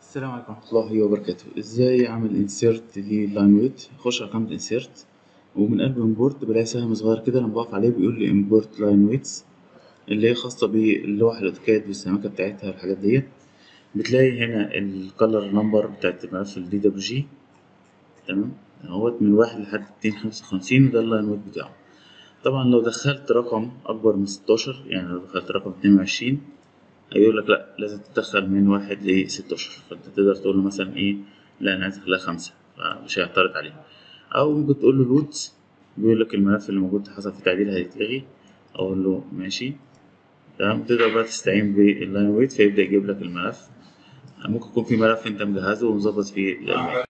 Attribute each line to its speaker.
Speaker 1: السلام عليكم ورحمة الله وبركاته ازاي اعمل انسيرت للاين ويت اخش على قائمة انسيرت ومن قلب امبورت بلاقي سهم صغير كده لما بقف عليه بيقول لي امبورت لاين ويتس اللي هي خاصة باللوح الاوتوكاد والسمكة بتاعتها والحاجات ديت بتلاقي هنا الكالر نمبر بتاعت الملف الدي دبليو جي تمام اهوت من واحد لحد ميتين خمسة وخمسين وده اللاين ويت بتاعه طبعا لو دخلت رقم اكبر من ستاشر يعني لو دخلت رقم اتنين وعشرين هيقول لك لا لازم تدخل من واحد لستاشر فانت تقدر تقول له مثلا ايه لا انا عايز اخليها خمسة فمش هيعترض عليه او ممكن تقول له روت بيقول لك الملف اللي موجود حصل فيه تعديل هيتلغي اقول له ماشي تمام تقدر بقى تستعين باللاين ويت فيبدأ يجيب لك الملف ممكن يكون في ملف انت مجهزه ومظبط فيه